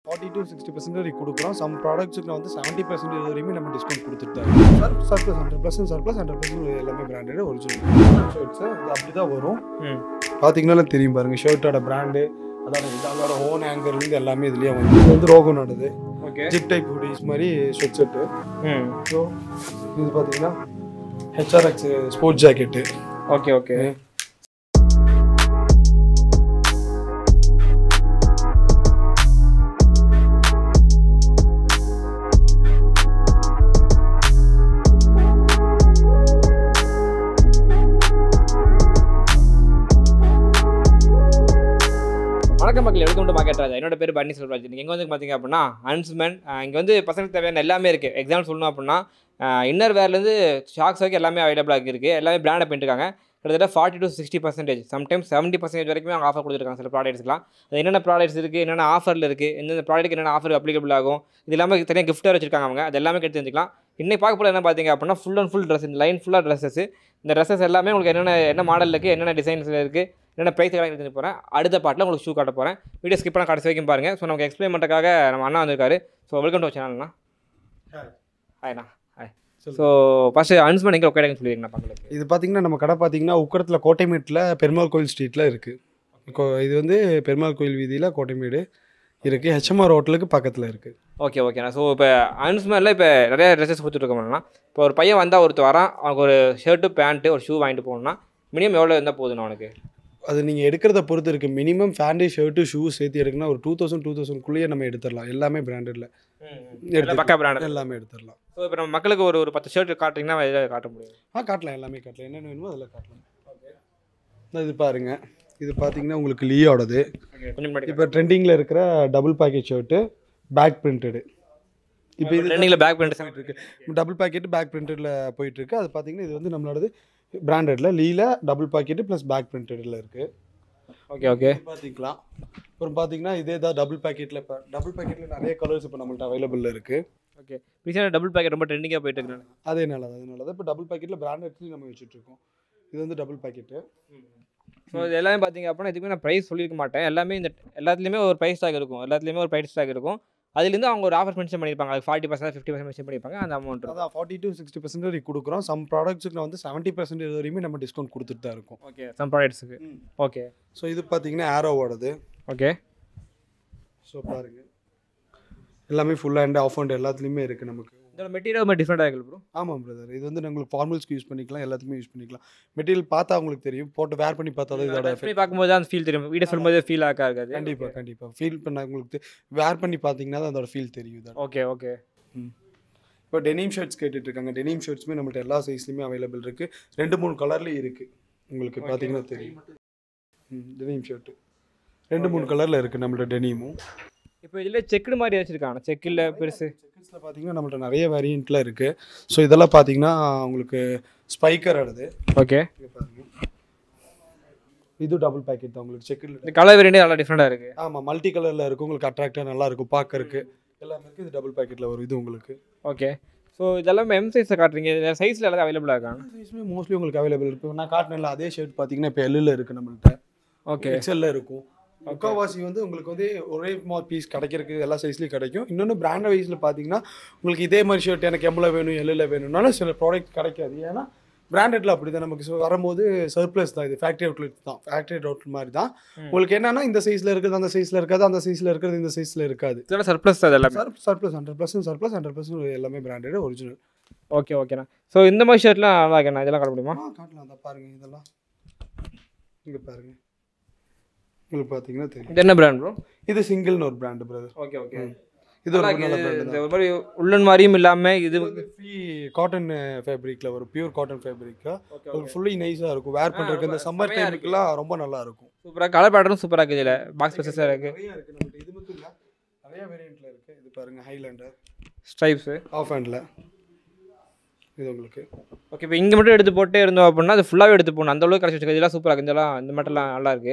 Forty to sixty percent வரைக்கும் கொடுக்குறோம் some ப்ராடக்ட்ஸுக்கு வந்து செவன்ட்டி பர்சன்ட் வரையுமே நம்ம டிஸ்கவுண்ட் கொடுத்துட்டு sir surplus hundred percent surplus hundred percent எல்லாமே பிராண்டட் ஒரிஜினல் ஷர்ட்ஸு இது அப்படி தான் வரும் ம் பார்த்தீங்கன்னா தெரியும் பாருங்க ஷர்ட்டோட பிராண்டு அதோட இது அதோட ஓன் ஆங்கர்லேருந்து எல்லாமே இதுலேயே வந்து இது வந்து ரோகனோடது ஓகே ஜிப் டைப் ஹூடிஸ் மாதிரி ஷர்ட் ஷர்ட்டு ம் ஸோ இது பார்த்தீங்கன்னா HRX sports jacket okay okay வணக்கம் மக்கள் வெல்கம் டு மார்க்கெட் ராஜா என்னோட பேர் பன்னி செல்வராஜ் நீங்கள் எங்கே வந்து பார்த்தீங்க அப்படின்னா அன்ஸ்மென் இங்கே வந்து பசங்களுக்கு தேவையான எல்லாமே இருக்குது எக்ஸாம்பிள் சொல்லணும் அப்படின்னா இன்னர் வேர்லேருந்து ஷாக்ஸ் வரைக்கும் எல்லாமே அவைலபிளாக இருக்குது எல்லாமே பிராண்டை பண்ணிருக்காங்க கிட்டத்தட்ட forty to sixty percentage sometimes seventy percentage வரைக்கும் அவங்க ஆஃபர் கொடுத்துருக்காங்க சில ப்ராடக்ட்ஸ்லாம் அது என்னென்ன ப்ராடக்ட்ஸ் இருக்குது என்னென்ன ஆஃபரில் இருக்குது எந்தெந்த ப்ராடக்ட் என்னென்ன ஆஃபர் அப்ளிகபிள் ஆகும் இது இல்லாமல் தனியாக கிஃப்ட்டாக வச்சிருக்காங்க அவங்க அது எல்லாமே எடுத்து தெரிஞ்சுக்கலாம் இன்னைக்கு பார்க்க போல என்ன பார்த்தீங்க அப்படின்னா ஃபுல் அண்ட் ஃபுல் ட்ரெஸ் இந்த லைன் ஃபுல்லாக ட்ரெஸ்ஸஸ் இந்த ட்ரெஸ்ஸஸ் எல்லாமே உங்களுக்கு என்னென்ன என்ன மாடலில் இருக்குது என்னென்ன டிசைன்ஸில் இருக்குது என்னென்ன ப்ரைஸ் எல்லாம் எடுத்து போகிறேன் அடுத்த பாட்டில் உங்களுக்கு ஷூ காட்ட போகிறேன் வீடியோ ஸ்கிப் பண்ண கடைசி வரைக்கும் பாருங்கள் ஸோ நமக்கு எக்ஸ்பிளைன் பண்ணுறதுக்காக நம்ம அண்ணா வந்திருக்காரு ஸோ வெல்கம் டு சேனல்ண்ணா ஹாய்ண்ணா ஹாய் ஸோ ஃபஸ்ட்டு அனுஸ்மெண்ட் எங்கே உட்காடுங்க சொல்லிடுங்கண்ணா பங்களுக்கு இது பார்த்தீங்கன்னா நம்ம கடை பார்த்தீங்கன்னா உக்கரத்தில் கோட்டைமேட்டில் பெருமாள் கோயில் ஸ்ட்ரீட்டில் இருக்குது இது வந்து பெருமாள் கோயில் வீதியில் கோட்டைமேடு இருக்குது ஹெச்எம்ஆர் ஹோட்டலுக்கு பக்கத்தில் இருக்குது ஓகே ஓகேண்ணா ஸோ இப்போ அனுஸ்மெண்ட்டில் இப்போ நிறைய ட்ரெஸ்ஸஸ் கொடுத்துட்ருக்கோம்னா இப்போ ஒரு பையன் வந்தால் ஒருத்தர் வரான் அவனுக்கு ஒரு ஷர்ட்டு பேண்ட்டு ஒரு ஷூ வாங்கிட்டு போகணும்னா மினிமம் எவ்வளோ இருந்தால் போதுண்ணா அவனுக்கு அது நீங்கள் எடுக்கிறத பொறுத்து இருக்குது மினிமம் ஃபேண்டு ஷர்ட்டு ஷூ சேர்த்து எடுக்கணும்னா ஒரு டூ தௌசண்ட் டூ தௌசண்ட்குள்ளேயே நம்ம எடுத்துடலாம் எல்லாமே பிராண்டடில் எல்லாம் பக்கா பிராண்ட் எல்லாமே எடுத்துடலாம் ஸோ இப்போ நம்ம மக்களுக்கு ஒரு ஒரு பத்து ஷர்ட் காட்டுறீங்கன்னா எதாவது காட்ட முடியும் ஆ காட்டலாம் எல்லாமே காட்டலாம் என்னென்ன வேணுமோ அதில் காட்டலாம் இந்த இது பாருங்க இது பார்த்தீங்கன்னா உங்களுக்கு லீயோடது கொஞ்சம் முன்னாடி இப்போ ட்ரெண்டிங்கில் இருக்கிற double pocket shirt back printed இப்போ இது ட்ரெண்டிங்கில் பேக் பிரிண்ட் போயிட்டு இருக்கு டபுள் பாக்கெட் பேக் பிரிண்டடில் போயிட்டு இருக்கு அது பார்த்தீங்கன்னா இது வந்து நம்மளோடது பிராண்டடில் லீல டபுள் பாக்கெட்டு ப்ளஸ் பேக் பிரிண்டடில் இருக்கு ஓகே ஓகே இது பார்த்திக்கலாம் அப்புறம் பார்த்தீங்கன்னா இதே தான் டபுள் பாக்கெட்டில் இப்போ டபுள் பாக்கெட்டில் நிறைய கலர்ஸ் இப்போ நம்மள்ட்ட அவைலபிளில் இருக்குது ஓகே ரீசெண்டாக டபுள் பேக்கெட் ரொம்ப ட்ரெண்டிங்காக போயிட்டு இருக்கு அதே நல்லது அதே நல்லது இப்போ டபுள் பாக்கெட்டில் பிராண்டட்ஸ்லையும் நம்ம வச்சுட்டு இருக்கோம் இது வந்து டபுள் பாக்கெட்டு ஸோ இது எல்லாமே பார்த்தீங்க அப்படின்னா இதுக்குமே நான் ப்ரைஸ் சொல்லியிருக்க மாட்டேன் எல்லாமே இந்த எல்லாத்துலேயுமே ஒரு ப்ரைஸ் டாக் இருக்கும் எல்லாத்துலேயுமே ஒரு ப்ரைஸ் டாக் இருக்கும் அதுலேருந்து அவங்க ஒரு ஆஃபர் மென்ஷன் பண்ணியிருப்பாங்க அது forty percent fifty percent mention பண்ணியிருப்பாங்க அந்த அமௌண்ட் இருக்கும் அதான் ஃபார்ட்டி டு சிக்ஸ்டி பர்சன்ட் வரைக்கும் கொடுக்குறோம் சம் ப்ராடக்ட்ஸுக்கு வந்து செவன்ட்டி பர்சன்ட் வரையுமே நம்ம டிஸ்கவுண்ட் கொடுத்துட்டு தான் இருக்கோம் ஓகே சம் ப்ராடக்ட்ஸுக்கு ஓகே ஸோ இது பார்த்தீங்கன்னா ஆரோவோடது ஓகே ஸோ பாருங்க எல்லாமே ஃபுல் ஹேண்ட் ஆஃப் ஹேண்ட் எல்லாத்துலேயுமே இருக்குது நமக்கு இதோட மெட்டீரியல் ரொம்ப டிஃப்ரெண்ட்டாக இருக்குது ப்ரோ ஆமாம் பிரதர் இது வந்து உங்களுக்கு ஃபார்மல்ஸ்க்கு யூஸ் பண்ணிக்கலாம் எல்லாத்துக்குமே யூஸ் பண்ணிக்கலாம் மெட்டீரியல் பார்த்தா உங்களுக்கு தெரியும் போட்டு வேர் பண்ணி பார்த்தா தான் இதோட பண்ணி பார்க்கும்போது அந்த ஃபீல் தெரியும் வீடியோ சொல்லும்போது ஃபீல் ஆகாது கண்டிப்பாக கண்டிப்பாக ஃபீல் பண்ண உங்களுக்கு வேர் பண்ணி பார்த்தீங்கன்னா தான் அதோட ஃபீல் தெரியும் இதோட ஓகே ஓகே இப்போ டெனிம் ஷர்ட்ஸ் கேட்டுட்டு இருக்காங்க டெனிம் ஷர்ட்ஸுமே நம்மள்ட்ட எல்லா சைஸ்லையுமே அவைலபிள் இருக்குது ரெண்டு மூணு கலர்லேயும் இருக்குது உங்களுக்கு பார்த்தீங்கன்னா தெரியும் ம் டெனிம் ஷர்ட்டு ரெண்டு மூணு கலரில் இருக்குது நம்மள்ட்ட டெனிமும் இப்போ இதில் செக்குடு மாதிரி வச்சிருக்காங்க செக்கில் பெருசு செக்கர்ஸில் பார்த்தீங்கன்னா நம்மள்ட்ட நிறைய வேரியண்ட்டில் இருக்குது ஸோ இதெல்லாம் பார்த்தீங்கன்னா உங்களுக்கு ஸ்பைக்கர் ஆடுது ஓகே இங்க பாருங்க இது டபுள் பேக்கெட் தான் உங்களுக்கு செக்கில் இந்த கலர் வேரியண்டே நல்லா டிஃப்ரெண்ட்டாக இருக்குது ஆமாம் மல்டி கலரில் இருக்கும் உங்களுக்கு அட்ராக்டாக நல்லா இருக்கும் பார்க்கறக்கு எல்லாமே இருக்குது இது டபுள் பேக்கெட்டில் வரும் இது உங்களுக்கு ஓகே ஸோ இதெல்லாம் எம் சைஸில் காட்டுறீங்க இதில் சைஸில் எல்லாமே அவைலபிளாக இருக்காங்க சைஸுமே மோஸ்ட்லி உங்களுக்கு அவைலபிள் இருக்குது நான் காட்டினல அதே ஷர்ட் பார்த்தீங்கன்னா இப்போ எல்லில் இருக்குது நம்மள்ட்ட ஓகே எக்ஸல்ல இருக்கும் முக்கால்வாசி வந்து உங்களுக்கு வந்து ஒரே மாதிரி பீஸ் கிடைக்கிறதுக்கு எல்லா சைஸ்லையும் கிடைக்கும் இன்னொன்று பிராண்ட் வைஸில் பார்த்தீங்கன்னா உங்களுக்கு இதே மாதிரி ஷர்ட் எனக்கு எம்மில் வேணும் எல்லில் வேணும்னாலும் சில ப்ராடக்ட் கிடைக்காது ஏன்னா பிராண்டட்ல அப்படி தான் நமக்கு so வரும்போது சர்ப்ளஸ் தான் இது ஃபேக்ட்ரி அவுட்லெட் தான் ஃபேக்ட்ரி அவுட்லெட் மாதிரி தான் உங்களுக்கு என்னன்னா இந்த சைஸில் இருக்கிறது அந்த சைஸில் இருக்காது அந்த சைஸில் இருக்கிறது இந்த சைஸில் இருக்காது இதெல்லாம் சர்ப்ளஸ் அது எல்லாமே sir surplus hundred percent surplus hundred percent எல்லாமே பிராண்டட் ஒரிஜினல் ஓகே ஓகேண்ணா ஸோ இந்த மாதிரி ஷர்ட்லாம் நல்லா இருக்கேண்ணா இதெல்லாம் காட்ட முடியுமா ஆ காட்டலாம் தான் பாருங்க இதெல்லாம் இங்கே பாருங்க உங்களுக்கு பார்த்தீங்கன்னா தெரியும் இது என்ன பிராண்ட் ப்ரோ இது சிங்கிள்னு ஒரு பிராண்டு பிரதர் ஓகே ஓகே இது ஒரு நல்ல பிராண்டு இந்த ஒரு மாதிரி உள்ளன் மாதிரியும் இல்லாமல் இது ஃப்ரீ காட்டன் ஃபேப்ரிக்கில் வரும் பியூர் காட்டன் ஃபேப்ரிக்கா உங்களுக்கு ஃபுல்லி நைஸாக இருக்கும் வேர் பண்ணுறதுக்கு இந்த சம்மர் செமையா டைமுக்குலாம் ரொம்ப நல்லா இருக்கும் சூப்பராக கலர் பேட்டர்னும் சூப்பராக இருக்குது இதில் பாக்ஸ் பீசஸாக இருக்குது நிறைய இருக்குது நம்மகிட்ட இது மட்டும் இல்லை நிறைய வேரியண்ட்ல இருக்குது இது பாருங்க ஹைலாண்டர் ஸ்ட்ரைப்ஸு ஆஃப் ஹேண்டில் இது உங்களுக்கு ஓகே இப்போ இங்கே மட்டும் எடுத்து போட்டே இருந்தோம் அப்படின்னா அது ஃபுல்லாகவே எடுத்து போகணும் அந்த அளவுக்கு கழிச்சு இதெல்லாம் சூப்பராக இருக்குது இதெல்லாம் இந்த மட்டும்லாம் நல்லா இருக்குது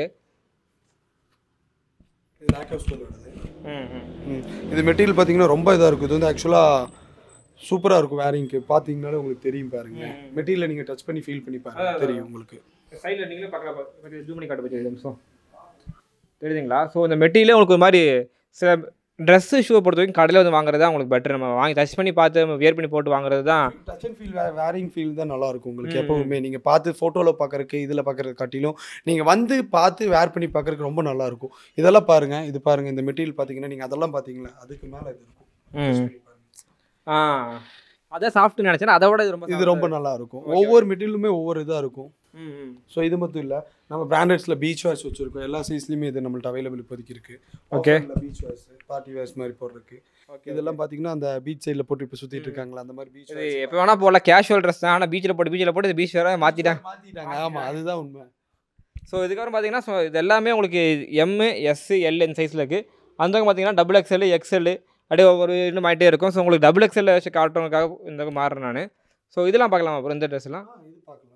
இது லேக் ஆஃப் ஸ்டோல் வருது ம் ம் ம். இது மெட்டீரியல் பார்த்தீங்கன்னா ரொம்ப இதாக இருக்கும் இது வந்து ஆக்சுவலாக சூப்பராக இருக்கும் வேரிங்க்கு பார்த்தீங்கனாலே உங்களுக்கு தெரியும் பாருங்க மெட்டீரியலை நீங்கள் டச் பண்ணி ஃபீல் பண்ணி பாருங்க தெரியும் உங்களுக்கு சைடில் நீங்களே பார்க்கலாம் ஜூம் பண்ணி காட்ட போச்சு நிமிஷம் தெரியுதுங்களா ஸோ இந்த மெட்டீரியலே உங்களுக்கு ஒரு மாதிரி சில ட்ரெஸ்ஸு ஷூவை பொறுத்த வரைக்கும் கடையில் வந்து வாங்குறது தான் உங்களுக்கு பெட்டர் நம்ம வாங்கி டச் பண்ணி பார்த்து நம்ம வியர் பண்ணி போட்டு வாங்குறது தான் touch and feel wearing feel தான் நல்லா இருக்கும் உங்களுக்கு எப்பவுமே நீங்கள் பார்த்து ஃபோட்டோவில் பார்க்கறதுக்கு இதில் பார்க்கறது காட்டிலும் நீங்கள் வந்து பார்த்து வேர் பண்ணி பார்க்கறதுக்கு ரொம்ப நல்லா இருக்கும் இதெல்லாம் பாருங்க இது பாருங்க இந்த மெட்டீரியல் பார்த்தீங்கன்னா நீங்கள் அதெல்லாம் பார்த்தீங்களா அதுக்கு மேலே இது இருக்கும் ம் ஆ அதான் சாஃப்ட்னு நினச்சேன் அதை விட இது ரொம்ப இது ரொம்ப நல்லா இருக்கும் ஒவ்வொரு மெட்டீரியலுமே ஒவ்வொரு இதாக இருக்கும் ம் ம் ஸோ இது மட்டும் இல்லை நம்ம பிராண்டட்ஸில் பீச் வேர்ஸ் வச்சுருக்கோம் எல்லா சைஸ்லையுமே இது நம்மள்ட்ட அவைலபிள் இப்போதைக்கு இருக்குது Okay. Beach wears party wears மாதிரி போடுறதுக்கு இதெல்லாம் பார்த்தீங்கன்னா அந்த பீச் சைடில் போட்டு இப்போ சுற்றிட்டு இருக்காங்களா அந்த மாதிரி பீச் இது எப்போ வேணால் போடலாம் கேஷுவல் ட்ரெஸ் தான் ஆனால் பீச்சில் போட்டு பீச்சில் போட்டு இது பீச் வேறு மாற்றிட்டாங்க மாற்றிட்டாங்க ஆமாம் அதுதான் உண்மை ஸோ இதுக்கப்புறம் பார்த்தீங்கன்னா ஸோ இது எல்லாமே உங்களுக்கு எம்மு எஸ்ஸு எல் இந்த சைஸில் இருக்குது அந்த பக்கம் பார்த்தீங்கன்னா டபுள் எக்ஸ்எல் எக்ஸ்எல் அப்படியே ஒவ்வொரு இன்னும் ஆகிட்டே இருக்கும் ஸோ உங்களுக்கு டபுள் எக்ஸ்எல் வச்சு காட்டுறதுக்காக இந்த பக்கம் மாறுறேன் நான் ஸோ இதெல்லாம் பார்க்கலாம் அப்புறம் இந்த ட்ரெஸ்லாம் ஆ, இது பார்க்கலாம்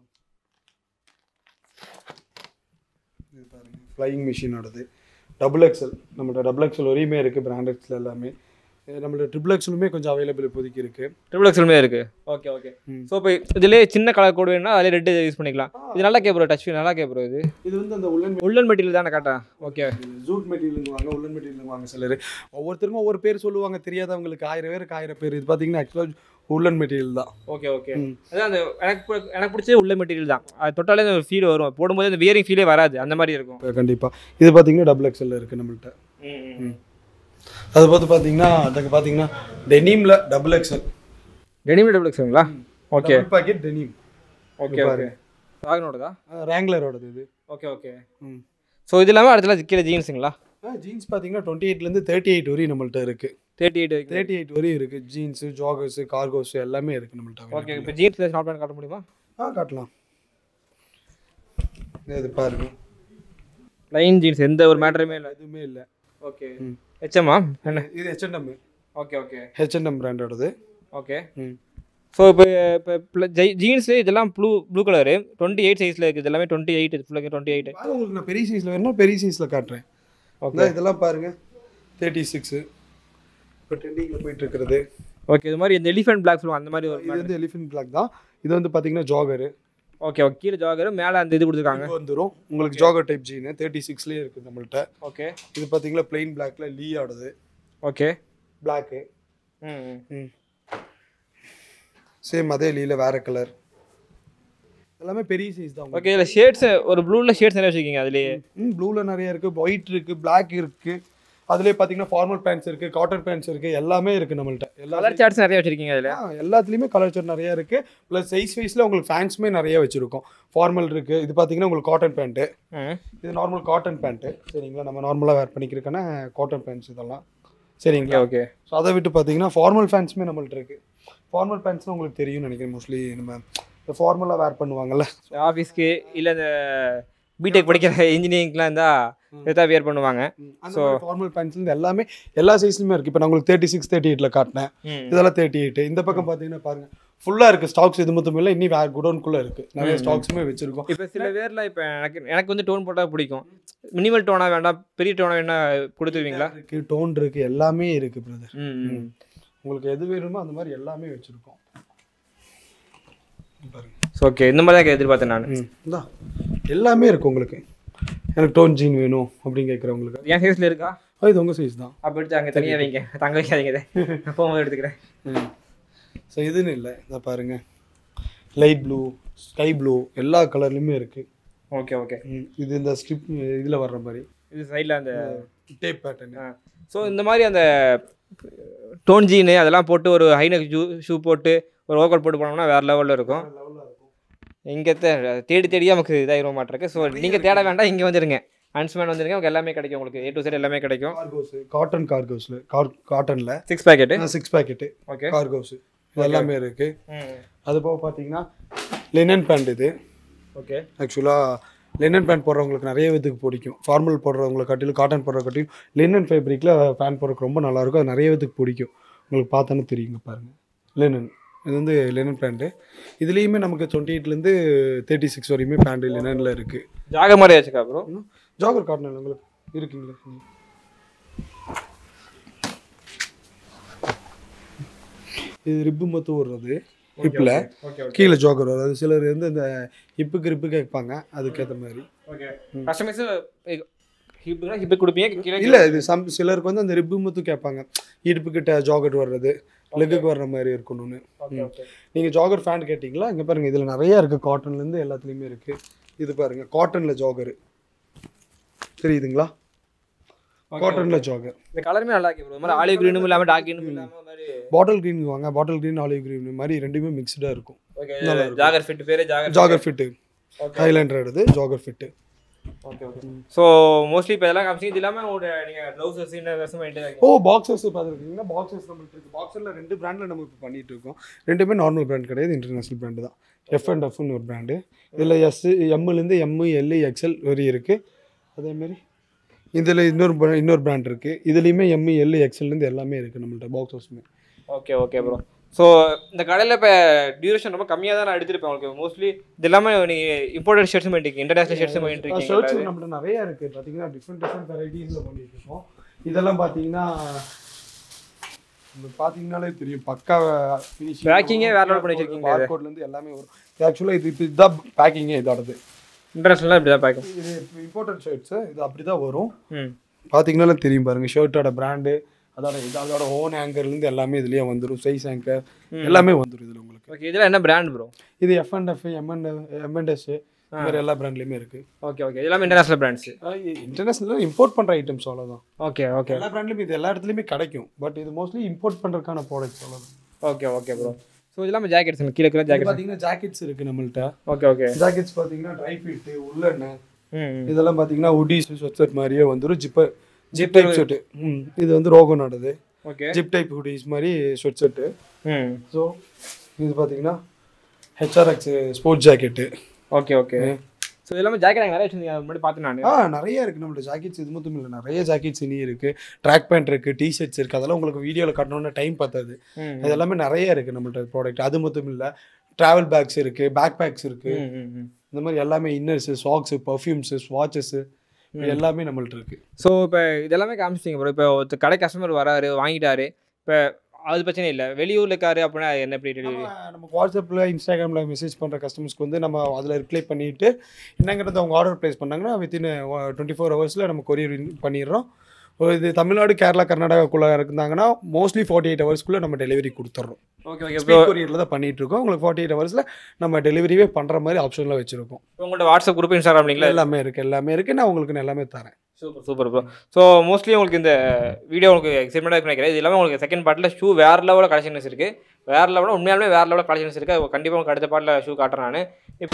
இது பாருங்க ஃப்ளையிங் மிஷினோடது டபுள் எக்ஸல் நம்மள்ட்ட டபுள் எக்ஸல் வரையுமே இருக்குது பிராண்டட்ஸில் எல்லாமே இது நம்மள்ட்ட ட்ரிபிள் எக்ஸலுமே கொஞ்சம் அவைலபிள் இப்போதைக்கு இருக்குது ட்ரிபிள் எக்ஸ்எல்மே இருக்குது ஓகே ஓகே ம். ஸோ இப்போ இதுலேயே சின்ன கலர் கோடு வேணும்னா அதிலே ரெட்டு யூஸ் பண்ணிக்கலாம் இது நல்லா கேட்போம் டச் ஃபீல் நல்லா கேட்போம் இது இது வந்து அந்த உள்ளன் உள்ளன் மெட்டீரியல் தானே காட்டேன் ஓகே ஜூட் மெட்டீரியலுங்க வாங்க உள்ளன் மெட்டீரியலுங்க வாங்க சிலர் ஒவ்வொருத்தருக்கும் ஒவ்வொரு பேர் சொல்லுவாங்க தெரியாதவங்களுக்கு ஆயிரம் பேருக்கு ஆயிரம் பேர் இது பார்த்தீங்கன்னா ஆக்சுவலாக உள்ளன் மெட்டீரியல் தான் ஓகே ஓகே ம். அதான் அந்த எனக்கு பு- எனக்கு பிடிச்சது உள்ள மெட்டீரியல் தான் அது தொட்டாலே அந்த ஃபீல் வரும் போடும்போது அந்த வியரிங் ஃபீலே வராது அந்த மாதிரி இருக்கும் கண்டிப்பாக இது பார்த்தீங்கன்னா டபுள் எக்ஸல் இருக்குது நம்மள்ட்ட ம். அது பார்த்து பார்த்தீங்கன்னா அதுக்கு பார்த்தீங்கன்னா டெனிமில் டபுள் எக்ஸல் டெனிம் டபுள் எக்ஸ்ங்களா okay pocket denim okay okay ராகனோடதா ரேங்லரோடது இது ஓகே ஓகே ம் ஸோ இது இல்லாமல் அடுத்தலாம் கீழே ஜீன்ஸுங்களா ஜீன்ஸ் பார்த்தீங்கன்னா டுவெண்ட்டி எயிட்லேருந்து தேர்ட்டி எயிட் வரையும் நம்மள்ட்ட இருக்குது தேர்ட்டி எயிட் வரைக்கும் தேர்ட்டி எயிட் வரையும் இருக்குது ஜீன்ஸு ஜாகர்ஸு கார்கோஸு எல்லாமே இருக்குது நம்மள்ட்ட ஓகே இப்போ ஜீன்ஸ் ஸ்டார்ட் பண்ணி காட்ட முடியுமா ஆ காட்டலாம் இது பாருங்க லைன் ஜீன்ஸ் எந்த ஒரு மேட்டருமே இல்லை எதுவுமே இல்லை ஓகே ம். ஹெச்எம்மா என்ன இது ஹெச்என்எம் ஓகே ஓகே ஹெச்என்எம் பிராண்டோடது ஓகே ம் ஸோ இப்போ இப்போ ஜீன்ஸு இதெல்லாம் blue blue colour twenty eight சைஸில் இருக்குது இது எல்லாமே டுவெண்ட்டி எயிட் ஃபுல்லாக டுவெண்ட்டி எயிட் பாருங்க, உங்களுக்கு நான் பெரிய சைஸில் வேணும்னா பெரிய சைஸில் காட்டுறேன் ஓகே இந்தா இதெல்லாம் பாருங்க தேர்ட்டி சிக்ஸு இப்போ ட்ரெண்டிங்கில் போயிட்டு இருக்கிறது ஓகே இது மாதிரி இந்த எலிஃபென்ட் பிளாக் சொல்லுவாங்க அந்த மாதிரி ஒரு இது வந்து எலிஃபென்ட் பிளாக் தான் இது வந்து பார்த்தீங்கன்னா ஜாகரு ஓகே ஓகே கீழே ஜாகர் மேலே அந்த இது கொடுத்துருக்காங்க இங்கே வந்துடும் உங்களுக்கு ஜாகர் டைப் ஜீனு தேர்ட்டி சிக்ஸ்லேயே இருக்குது நம்மள்ட்ட ஓகே இது பார்த்தீங்கன்னா பிளெயின் பிளாக்ல லீயோடது ஓகே பிளாக்கு ம் ம். ம் சேம் அதே லீல வேற கலர் எல்லாமே பெரிய சைஸ் தான் ஓகே இதில் ஷேட்ஸ் ஒரு ப்ளூவில் ஷேட்ஸ் நிறைய வச்சுருக்கீங்க அதுலேயே ம் ப்ளூவில் நிறைய இருக்குது ஒயிட் இருக்குது பிளாக் இருக்குது அதுலேயே பார்த்தீங்கன்னா ஃபார்மல் பேண்ட்ஸ் இருக்குது காட்டன் பேண்ட்ஸ் இருக்குது எல்லாமே இருக்குது நம்மள்ட்ட எல்லா கலர் சார்ட்ஸ் நிறைய வச்சுருக்கீங்க அதில் ஆ, எல்லாத்துலேயுமே கலர் சார்ட் நிறைய இருக்குது ப்ளஸ் சைஸ் வைஸில் உங்களுக்கு ஃபேன்ஸுமே நிறைய வச்சுருக்கோம் ஃபார்மல் இருக்குது இது பார்த்தீங்கன்னா உங்களுக்கு காட்டன் பேண்ட்டு ம் இது நார்மல் காட்டன் பேண்ட்டு சரிங்களா நம்ம நார்மலாக வேர் பண்ணிக்கிறதுக்கான காட்டன் பேண்ட்ஸ் இதெல்லாம் ஓகே சரிங்களா ஓகே ஸோ அதை விட்டு பார்த்தீங்கன்னா ஃபார்மல் ஃபேன்ஸுமே நம்மள்ட்ட இருக்குது ஃபார்மல் பேண்ட்ஸ்லாம் உங்களுக்கு தெரியும்னு நினைக்கிறேன் மோஸ்ட்லி நம்ம இந்த ஃபார்மலாக வேர் பண்ணுவாங்கல்ல ஆஃபீஸ்க்கு இல்லை இந்த பிடெக் படிக்கிற இன்ஜினியரிங்லாம் இருந்தால் இதான் வியர் பண்ணுவாங்க அந்த ஃபார்மல் பேண்ட்ஸ்லேருந்து எல்லாமே எல்லா சைஸ்லையுமே இருக்குது இப்போ நான் உங்களுக்கு தேர்ட்டி சிக்ஸ் தேர்ட்டி எயிட்டில் காட்டினேன் ம் இதெல்லாம் தேர்ட்டி எயிட் இந்த பக்கம் பார்த்தீங்கன்னா பாருங்க ஃபுல்லாக இருக்குது ஸ்டாக்ஸ் இது மட்டும் இல்லை இன்னும் வேறு குடோன்குள்ளே இருக்குது நிறைய ஸ்டாக்ஸுமே வச்சுருக்கோம் இப்போ சில பேர்லாம் இப்போ எனக்கு எனக்கு வந்து டோன் போட்டால் பிடிக்கும் மினிமல் டோனாக வேண்டாம் பெரிய டோனாக வேணா கொடுத்துருவீங்களா இருக்குது டோன் இருக்குது எல்லாமே இருக்குது பிரதர் ம் ம் உங்களுக்கு எது வேணுமோ அந்த மாதிரி எல்லாமே வச்சுருக்கோம் பாருங்க ஸோ ஓகே இந்த மாதிரி தான் எதிர்பார்த்தேன் நான் ம் இந்தா எல்லாமே இருக்குது உங்களுக்கு எனக்கு டோன் ஜீன் வேணும் அப்படின்னு கேட்குறவங்களுக்கு என் சைஸில் இருக்கா அது இது உங்கள் சைஸ் தான் அப்போ எடுத்து அங்கே தனியாக வைங்க தங்க வைக்காதீங்க இதை. நான் போகும்போது எடுத்துக்கிறேன் ஸோ இதுன்னு இல்லை இதை பாருங்க லைட் ப்ளூ ஸ்கை ப்ளூ எல்லா கலர்லையுமே இருக்குது ஓகே ஓகே இது இந்த ஸ்ட்ரிப் இதில் வர்ற மாதிரி இது சைடில் அந்த டேப் பேட்டர்ன் ஸோ இந்த மாதிரி அந்த டோன் ஜீனு அதெல்லாம் போட்டு ஒரு ஹைனக் ஷூ ஷூ போட்டு ஒரு ஓக்கல் போட்டு போனோம்னா வேறு லெவலில் இருக்கும் லெவலில் இருக்கும் இங்கே தேடி தேடியே நமக்கு இதாகிரும் மாட்டிருக்கு ஸோ நீங்கள் தேட வேண்டாம் இங்கே வந்துருங்க அன்ஸ்மேன் வந்துருங்க உங்களுக்கு எல்லாமே கிடைக்கும் உங்களுக்கு ஏ டு சைடு எல்லாமே கிடைக்கும் கார்கோஸ் காட்டன் கார்கோஸில் கார் காட்டனில் six pocket six pocket okay cargos இது எல்லாமே இருக்குது ம் அது போக பார்த்தீங்கன்னா லினன் பேண்ட் இது ஓகே ஆக்சுவலாக லினன் பேண்ட் போடுறவங்களுக்கு நிறைய விதத்துக்கு பிடிக்கும் ஃபார்மல் போடுறவங்களை காட்டிலும் காட்டன் போடுற காட்டிலும் லினன் ஃபேப்ரிக்கில் பேண்ட் போடுறதுக்கு ரொம்ப நல்லாயிருக்கும் அது நிறைய விதத்துக்கு பிடிக்கும் உங்களுக்கு பார்த்தோன்னே தெரியுங்க பாருங்கள் லினன் இது வந்து லினன் பேண்ட்டு இதுலேயுமே நமக்கு டுவெண்ட்டி எயிட்லேருந்து தேர்ட்டி சிக்ஸ் வரையுமே பேண்ட்டு லினனில் இருக்குது ஜாக மாதிரி ஆச்சுக்கா ப்ரோ ஜாகர் காட்டன் உங்களுக்கு இருக்குங்களா இது ரிப்பு மொத்தம் விடுறது ஹிப்பில் ஓகே கீழே ஜாகர் வரும் அது சிலர் வந்து இந்த ஹிப்புக்கு ரிப்பு கேட்பாங்க அதுக்கேற்ற மாதிரி ஓகே கஸ்டமைஸ் ஹிப்புனா ஹிப்பு கொடுப்பீங்க கீழே இல்லை இது சம் சிலருக்கு வந்து அந்த ரிப்பு முத்து கேட்பாங்க இடுப்பு கிட்ட ஜாகெட் வர்றது லெக்குக்கு வர்ற மாதிரி இருக்கணும்னு ஓகே ஓகே நீங்கள் ஜாகர் ஃபேன் கேட்டிங்களா இங்கே பாருங்கள் இதில் நிறைய இருக்குது காட்டன்லேருந்து எல்லாத்துலேயுமே இருக்குது இது பாருங்கள் காட்டனில் ஜாகர் தெரியுதுங்களா காட்டனில் ஜாகர் இந்த கலருமே நல்லா இருக்கு ப்ரோ இந்த மாதிரி ஆலிவ் க்ரீனும் இல்லாமல் டார்க் க்ரீனும் இல்லாமல் மாதிரி பாட்டில் க்ரீன் வாங்க பாட்டில் க்ரீன் ஆலிவ் க்ரீன் மாதிரி ரெண்டுமே மிக்ஸ்டாக இருக்கும் ஓகே நல்லா இருக்கும். ஜாகர் ஃபிட் பேர் ஜாகர் ஜாகர் ஃபிட்டு ஹைலைண்டர் இது jogger fit okay okay so mostly இப்போ இதெல்லாம் காமிச்சிங்க இது இல்லாமல் உங்களோட நீங்கள் க்ளவுசஸ் இன்னும் ட்ரெஸ்ஸும் பண்ணிட்டு ஓ பாக்ஸஸ் பார்த்துருக்கீங்கன்னா பாக்ஸஸ் நம்மளுக்கு இருக்குது பாக்ஸில் ரெண்டு பிராண்டில் நம்ம இப்போ பண்ணிட்டு இருக்கோம் ரெண்டுமே நார்மல் பிராண்ட் கிடையாது இன்டர்நேஷனல் பிராண்டு தான் எஃப் அண்ட் எஃப்னு ஒரு பிராண்டு இதில் எஸ் எம்முலேருந்து எம்மு எல் எக்ஸ்எல் வரை இருக்குது அதேமாரி இதில் இன்னொரு brand- இன்னொரு பிராண்ட் இருக்குது இதுலேயுமே எம்மு எல் எக்ஸ்எல்லேருந்து எல்லாமே இருக்குது நம்மள்ட்ட பாக்ஸஸுமே ஓகே ஓகே ப்ரோ ஸோ இந்த கடையில் இப்போ டியூரேஷன் ரொம்ப கம்மியாக தான் நான் எடுத்திருப்பேன் உங்களுக்கு மோஸ்ட்லி இது இல்லாமல் நீங்கள் இம்போர்ட்டட் ஷர்ட்ஸும் பண்ணிருக்கீங்க இன்டர்நேஷனல் ஷர்ட்ஸும் பண்ணிட்டு ஷர்ட்ஸ் இருக்கீங்க நம்மள்ட்ட நிறைய இருக்குது பார்த்தீங்கன்னா டிஃப்ரெண்ட் டிஃப்ரெண்ட் வெரைட்டிஸில் பண்ணிட்டு இருக்கோம் இதெல்லாம் பார்த்தீங்கன்னா உங்களுக்கு பார்த்தீங்கன்னாலே தெரியும் பக்கா ஃபினிஷிங் Packing ஏ வேற level பண்ணி வச்சிருக்கீங்க இது. பார்கோட்லேருந்து எல்லாமே வரும் ஆக்சுவலாக இது இப்போ இதுதான் பேக்கிங்கே இதோடது இன்டர்நேஷனலாக இப்படி தான் பார்க்கும் இது இம்போர்ட்டட் ஷர்ட்ஸு இது அப்படி தான் வரும் ம் பார்த்தீங்கன்னாலே தெரியும் பாருங்க ஷர்ட்டோட பிராண்டு அதோட இது அதோட ஓன் ஆங்கர்லேருந்து எல்லாமே இதுலேயே வந்துடும் சைஸ் ஆங்கர் எல்லாமே வந்துடும் இதில் உங்களுக்கு ஓகே இதெல்லாம் என்ன பிராண்ட் ப்ரோ இது F and F M and M and S இந்த மாதிரி எல்லா பிராண்ட்லேயுமே இருக்குது ஓகே ஓகே இதெல்லாம் இன்டர்நேஷனல் பிராண்ட்ஸு இன்டர்நேஷனல் இம்போர்ட் பண்ணுற ஐட்டம்ஸ் அவ்வளோதான் ஓகே ஓகே எல்லா பிராண்ட்லையும் இது எல்லா இடத்துலையுமே கிடைக்கும் பட் இது மோஸ்ட்லி இம்போர்ட் பண்ணுறதுக்கான ப்ராடக்ட்ஸ் அவ்வளோதான் ஓகே ஓகே ப்ரோ ஸோ இது இல்லாமல் ஜாக்கெட்ஸ் கீழே கீழே இது ஜாக்கெட் பார்த்தீங்கன்னா ஜாக்கெட்ஸ் இருக்குது நம்மள்ட்ட ஓகே ஓகே ஜாக்கெட்ஸ் பார்த்தீங்கன்னா ட்ரை ஃபிட்டு உள்ளெண்ணு ம் இதெல்லாம் பார்த்தீங்கன்னா உடிஸ் ஸ்வெட் மாதிரியே வந்துடும் zipper zip Zipper. Type shirt ம் இது வந்து ரோகனோடது ஓகே ஜிப் டைப் ஹுடிஸ் மாதிரி ஸ்வெட் ஷர்ட்டு ம் ஸோ இது பார்த்தீங்கன்னா HRX sports jacket okay okay so இது இல்லாமல் ஜாக்கெட் நிறைய வச்சுருந்தீங்க அது முன்னாடி பார்த்தேன் நான் ஆ நிறைய இருக்குது நம்மளோட ஜாக்கெட்ஸ் இது மட்டும் இல்லை நிறைய ஜாக்கெட்ஸ் இனி இருக்குது ட்ராக் பேண்ட் இருக்குது டிஷர்ட்ஸ் இருக்குது அதெல்லாம் உங்களுக்கு வீடியோவில் காட்டணும்னு டைம் பத்தாது ம் அது எல்லாமே நிறைய இருக்குது நம்மள்ட்ட ப்ராடக்ட் அது மட்டும் இல்லை ட்ராவல் பேக்ஸ் இருக்குது பேக் பேக்ஸ் இருக்குது ம், ம் ம் இந்த மாதிரி எல்லாமே இன்னர்ஸு சாக்ஸு பர்ஃப்யூம்ஸு வாட்சஸ்ஸு எல்லாமே நம்மள்ட்ட இருக்குது ஸோ இப்போ இதெல்லாமே காமிச்சிங்க ப்ரோ இப்போ ஒருத்தர் கடை கஸ்டமர் வராரு வாங்கிட்டாரு இப்போ அது பிரச்சனை இல்லை வெளியூர்ல இருக்காரு அப்படின்னா அது என்ன எப்படி டெலிவரி நம்ம வாட்ஸ்அப்பில் இன்ஸ்டாகிராமில் மெசேஜ் பண்ணுற கஸ்டமர்ஸ்க்கு வந்து நம்ம அதில் ரிப்ளை பண்ணிவிட்டு என்னங்கிறது அவங்க ஆர்டர் ப்ளேஸ் பண்ணாங்கன்னா வித்தின் டுவெண்ட்டி ஃபோர் ஹவர்ஸில் நம்ம கொரியர் பண்ணிடுறோம் ஒரு இது தமிழ்நாடு கேரளா கர்நாடகாக்குள்ளே இருந்தாங்கன்னா மோஸ்ட்லி ஃபார்ட்டி எயிட் ஹவர்ஸ்க்குள்ளே நம்ம டெலிவரி கொடுத்துட்றோம் ஓகே ஓகே ப்ரோ ஸ்பீட் கொரியரில் தான் பண்ணிட்டு இருக்கோம் உங்களுக்கு ஃபார்ட்டி எயிட் ஹவர்ஸில் நம்ம டெலிவரியே பண்ணுற மாதிரி ஆப்ஷன்லாம் வச்சுருக்கோம் உங்கள்ட்ட வாட்ஸ்அப் குரூப் இன்ஸ்டாகிராம் லிங்க்ல எல்லாமே இருக்குது எல்லாமே இருக்குது நான் உங்களுக்கு நான் எல்லாமே தரேன் super super bro so mostly உங்களுக்கு இந்த வீடியோ உங்களுக்கு எக்ஸைட்மெண்ட்டாக இருக்கு நினைக்கிறேன் இது இல்லாமல் உங்களுக்கு செகண்ட் பார்ட்டில் ஷூ வேறு லெவலில் கலெக்ஷன்ஸ் இருக்குது வேறு லெவலில் உண்மையாலுமே வேறு லெவலில் கலெக்ஷன்ஸ் இருக்குது அது கண்டிப்பாக உங்களுக்கு அடுத்த பார்ட்டில் ஷூ காட்டுறேன் நான் இப்போ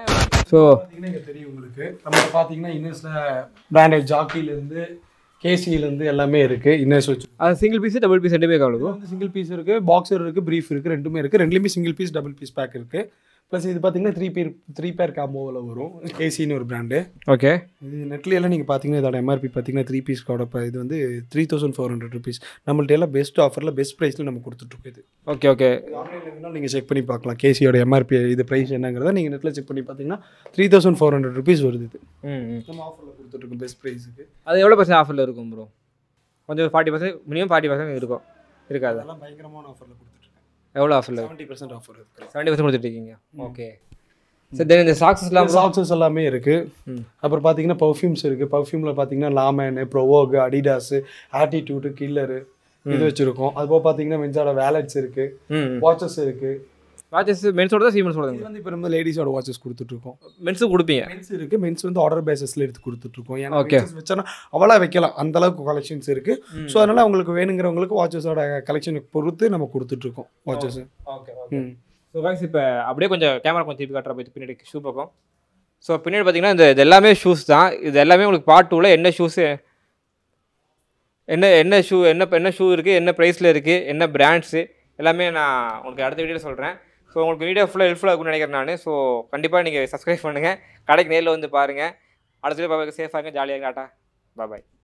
ஸோ பார்த்தீங்கன்னா இங்கே தெரியும் உங்களுக்கு நம்ம பார்த்தீங்கன்னா இன்னர்ஸில் பிராண்டட் ஜாக்கிலேருந்து கேசியிலேருந்து எல்லாமே இருக்குது இன்னர்ஸ் வச்சு அது சிங்கிள் பீஸ் டபுள் பீஸ் ரெண்டுமே இதுல கவலை வந்து சிங்கிள் பீஸ் இருக்குது பாக்ஸர் இருக்குது ப்ரீஃப் இருக்குது ரெண்டுமே இருக்குது ரெண்டுலேயுமே single piece double piece pack இருக்குது ப்ளஸ் இது பார்த்தீங்கன்னா த்ரீ பேர் த்ரீ பேர் காம்போவில் வரும் கேசின்னு ஒரு பிராண்டு ஓகே இது நெட்ல எல்லாம் நீங்கள் பார்த்தீங்கன்னா இதோட எம்ஆர்பி பார்த்தீங்கன்னா த்ரீ பீஸ்க்கோட இது வந்து three thousand four hundred rupees நம்மள்ட்ட எல்லாம் பெஸ்ட் ஆஃபரில் பெஸ்ட் ப்ரைஸில் நம்ம கொடுத்துட்ருக்கோம் இது ஓகே ஓகே ஆன்லைனில் வேணாலும் நீங்கள் செக் பண்ணி பார்க்கலாம் கேசியோட எம்ஆர்பி இது ப்ரைஸ் என்னங்கிறத நீங்கள் நெட்டில் செக் பண்ணி பார்த்தீங்கன்னா three thousand four hundred rupees வருது இது ம் ம் நம்ம ஆஃபரில் கொடுத்துட்ருக்கோம் பெஸ்ட் ப்ரைஸுக்கு அது எவ்வளோ பர்சன்ட் ஆஃபரில் இருக்கும் ப்ரோ கொஞ்சம் forty percent minimum forty percent இருக்கும் இருக்காது அதெல்லாம் பயங்கரமான ஆஃபரில் கொடுத்துட்ருக்கேன் எவ்வளோ ஆஃபரில் செவன்ட்டி பர்சன்ட் ஆஃபர் இருக்குது செவன்ட்டி பர்சன்ட் கொடுத்துட்டு இருக்கீங்க ஓகே சரி தென் இந்த சாக்ஸஸ்லாம் சாக்ஸஸ் எல்லாமே இருக்குது ம். அப்புறம் பார்த்தீங்கன்னா பர்ஃப்யூம்ஸ் இருக்குது பர்ஃப்யூமில் பார்த்தீங்கன்னா லாமேனு ப்ரோவோக் அடிடாஸு ஆட்டிடியூடு கில்லரு இது வச்சுருக்கோம் அது போக பார்த்தீங்கன்னா மென்ஸோட வேலட்ஸ் இருக்குது ம் வாட்சஸ் இருக்குது வாட்சஸ் மென்ஸோட தான் ஃபீமென்ஸோட இது வந்து இப்போ நம்ம லேடிஸோட வாட்சஸ் கொடுத்துட்ருக்கோம் மென்ஸும் கொடுப்பீங்க மென்ஸ் இருக்குது மென்ஸ் வந்து ஆர்டர் பேசிஸில் எடுத்து கொடுத்துட்ருக்கோம் ஏன்னா Okay. men's வச்சோன்னா அவளா வைக்கலாம் அந்த அளவுக்கு கலெக்ஷன்ஸ் இருக்குது ம். ஸோ அதனால் அவங்களுக்கு வேணுங்கிறவங்களுக்கு வாட்சஸோட கலெக்ஷனுக்கு பொறுத்து நம்ம கொடுத்துட்ருக்கோம் வாட்சஸ் ஓகே ஓகே ம் ஸோ guys இப்போ அப்படியே கொஞ்சம் கேமரா கொஞ்சம் திருப்பி காட்டுற போய் பின்னாடி ஷூ பக்கம் ஸோ பின்னாடி பார்த்தீங்கன்னா இந்த இது எல்லாமே ஷூஸ் தான் இது எல்லாமே உங்களுக்கு பார்ட் டூவில் என்ன ஷூஸு என்ன என்ன ஷூ என்ன என்ன ஷூ இருக்குது என்ன ப்ரைஸில் இருக்குது என்ன பிராண்ட்ஸு எல்லாமே நான் உங்களுக்கு அடுத்த வீடியோவில் சொல்கிறேன் ஸோ உங்களுக்கு வீடியோ ஃபுல்லாக ஹெல்ப்ஃபுல்லாக இருக்கும்னு நினைக்கிறேன் நான் ஸோ கண்டிப்பாக நீங்கள் சப்ஸ்கிரைப் பண்ணுங்கள் கடைக்கு நேரில் வந்து பாருங்கள் அடுத்த வீடியோ பார்க்க சேஃபாக இருங்க ஜாலியாக டாட்டா பாய்